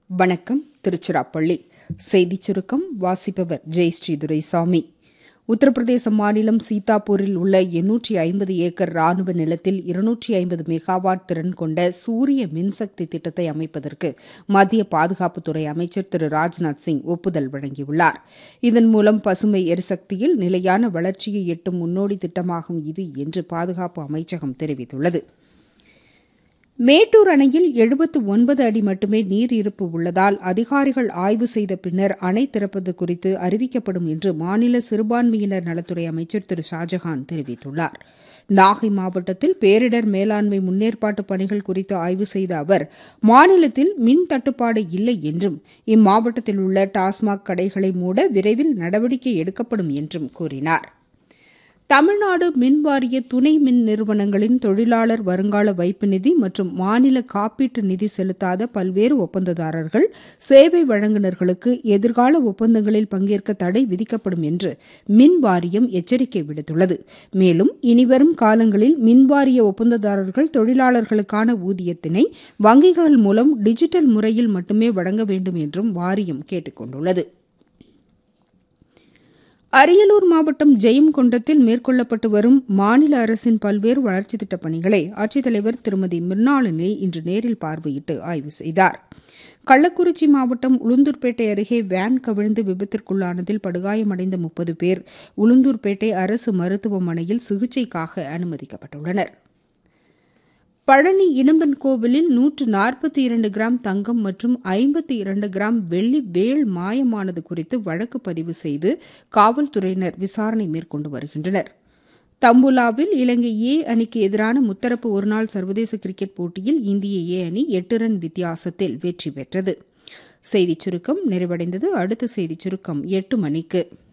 வணக்கம் திருச்சிராப்பள்ளி செய்திச் சுருக்கம் வாசிப்பவர் ஜெயஸ்ரீ துரைசாமி உத்தரப்பிரதேச மாநிலம் சீதாப்பூரில் உள்ள எண்ணூற்றி ஐம்பது ஏக்கர் ராணுவ நிலத்தில் இருநூற்றி ஐம்பது மெகாவாட் திறன் கொண்ட சூரிய மின்சக்தி திட்டத்தை அமைப்பதற்கு மத்திய பாதுகாப்புத்துறை அமைச்சர் திரு ராஜ்நாத் சிங் ஒப்புதல் வழங்கியுள்ளார் இதன் மூலம் பசுமை எரிசக்தியில் நிலையான வளர்ச்சியை எட்டும் முன்னோடி திட்டமாகும் இது என்று பாதுகாப்பு அமைச்சகம் தெரிவித்துள்ளது மேட்டூர் அணையில் எழுபத்து ஒன்பது அடி மட்டுமே நீர் இருப்பு உள்ளதால் அதிகாரிகள் ஆய்வு செய்த பின்னர் அணை திறப்பது குறித்து அறிவிக்கப்படும் என்று மாநில சிறுபான்மையினர் நலத்துறை அமைச்சர் திரு ஷாஜகான் தெரிவித்துள்ளார் நாகை மாவட்டத்தில் பேரிடர் மேலாண்மை முன்னேற்பாட்டு பணிகள் குறித்து ஆய்வு செய்த அவர் மாநிலத்தில் மின் தட்டுப்பாடு இல்லை என்றும் இம்மாவட்டத்தில் உள்ள டாஸ்மாக் கடைகளை மூட விரைவில் நடவடிக்கை எடுக்கப்படும் என்றும் கூறினார் தமிழ்நாடு மின்வாரிய துணை மின் நிறுவனங்களின் தொழிலாளர் வருங்கால வைப்பு நிதி மற்றும் மாநில காப்பீட்டு நிதி செலுத்தாத பல்வேறு ஒப்பந்ததாரர்கள் சேவை வழங்குநர்களுக்கு எதிர்கால ஒப்பந்தங்களில் பங்கேற்க தடை விதிக்கப்படும் என்று மின் வாரியம் எச்சரிக்கை விடுத்துள்ளது மேலும் இனிவரும் காலங்களில் மின்வாரிய ஒப்பந்ததாரர்கள் தொழிலாளர்களுக்கான ஊதியத்தினை வங்கிகள் மூலம் டிஜிட்டல் முறையில் மட்டுமே வழங்க வேண்டும் என்றும் வாரியம் கேட்டுக் கொண்டுள்ளது அரியலூர் மாவட்டம் ஜெயம்கொண்டத்தில் மேற்கொள்ளப்பட்டு வரும் மாநில அரசின் பல்வேறு வளர்ச்சித் திட்டப் பணிகளை ஆட்சித்தலைவர் திருமதி மிர்னாளினி இன்று நேரில் பார்வையிட்டு ஆய்வு செய்தார் கள்ளக்குறிச்சி மாவட்டம் உளுந்தூர்பேட்டை அருகே வேன் கவிழ்ந்து விபத்திற்குள்ளானதில் படுகாயமடைந்த முப்பது பேர் உளுந்தூர்பேட்டை அரசு மருத்துவமனையில் சிகிச்சைக்காக அனுமதிக்கப்பட்டுள்ளனா் பழனி இடும்பன் கோவிலில் நூற்று நாற்பத்தி இரண்டு கிராம் தங்கம் மற்றும் ஐம்பத்தி இரண்டு கிராம் வெள்ளி வேள் மாயமானது குறித்து வழக்கு பதிவு செய்து காவல்துறையினர் விசாரணை மேற்கொண்டு வருகின்றனர் தம்புலாவில் இலங்கை ஏ அணிக்கு எதிரான முத்தரப்பு ஒருநாள் சர்வதேச கிரிக்கெட் போட்டியில் இந்திய ஏ அணி எட்டு ரன் வித்தியாசத்தில் வெற்றி பெற்றது செய்திச் சுருக்கம் நிறைவடைந்தது அடுத்த செய்திச் சுருக்கம் எட்டு மணிக்கு